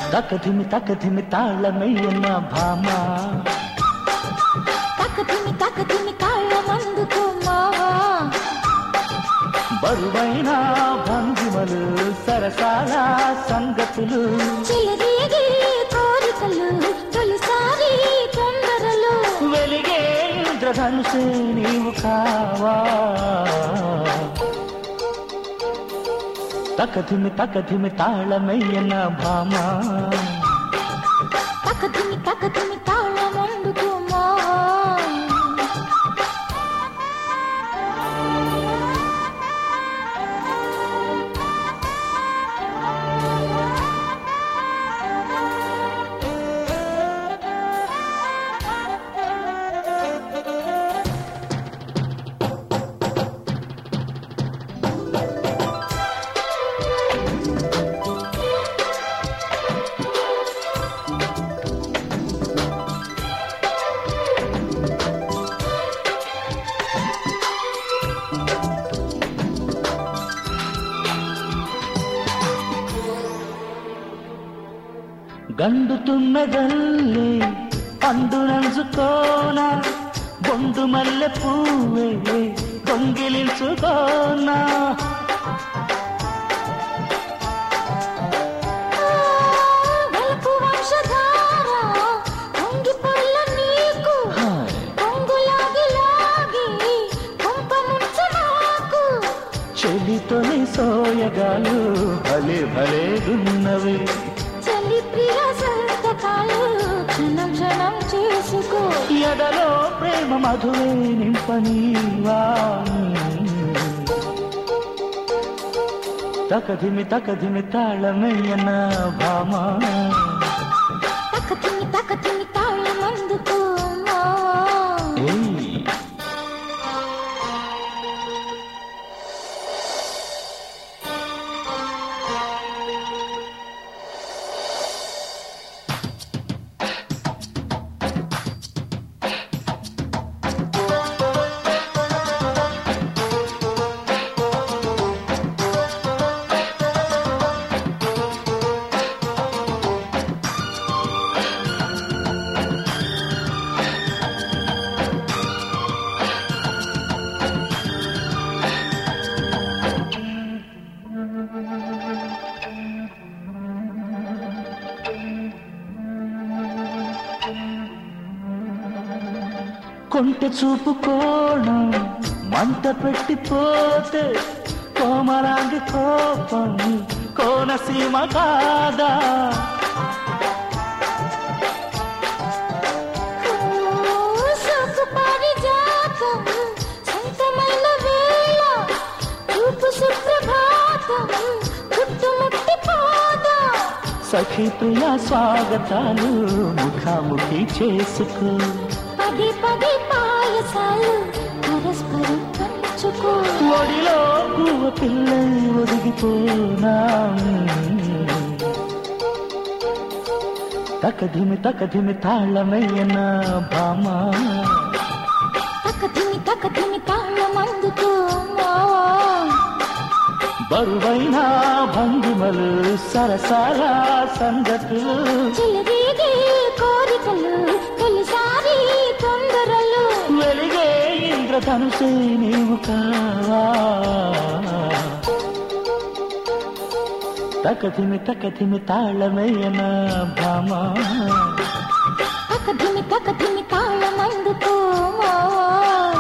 తకధిమి తకధిమి తాళమయ్యన్న భామ తక్కతిమి తక్కతిమి తాళమందుకు మావా బరువైన భంగిమలు సరసాల సంగతులు చిలరేగే కోరికలు తొలిసారి తొందరలు వెలిగే ఇంద్రధనుసే నీవు కావా తకధిమి తకధిమి తాళమయ్యన్న భామ తక్కతిమి తక్కతిమి తాళమందుకు మావా గండు తుమ్మెదల్లి పండు నంచుకోన బొండు మల్లె పువ్వే దొంగిలించుకోనా వెలుపు వంశధార పొంగి పొల్ల నీకు హాయ్. పొంగులాగి లాగి కొంప ముంచ నాకు చెలితోని సోయగాలు భలే భలే గున్నవి చలి ప్రియ సంతకాలు క్షణం క్షణం చేసుకో ఎడలో ప్రేమ మధువే నింపనీవా తకధిమి తకధిమి తాళమయ్యన భామా తక్కతిమి తక్కతిమి తాళమందుకు మావా ఏయ్ కొంటె చూపు కోణం మంట పెట్టిపోతే కోమలాంగి కోపం కోనసీమ కాదా సోకు పారిజాతం సొంతమైన వేళ రూపు సుప్రభాతం చుట్టుముట్టి పోదా సఖీ ప్రియ స్వాగతాలు ముఖాముఖి చేసుకో పది పది పాయసాలు పరస్పరం పంచుకో ఒడిలో పువ్వ పిల్లై ఒదిగిపోనా తకధిమి తకధిమి తాళమయ్యన భామా తక్కతిమి తక్కతిమి తాళమందుకో మావా బరువైన భంగిమలు సరసాల సంగతులు చిలరేగే కోరికలు తొలిసారి తొందరలు వెలిగే ఇంద్రధనుసే నీవు కావా తకధిమి తకధిమి తాళమయ్యన భామా తక్కతిమి తక్కతిమి తాళమందుకో మావా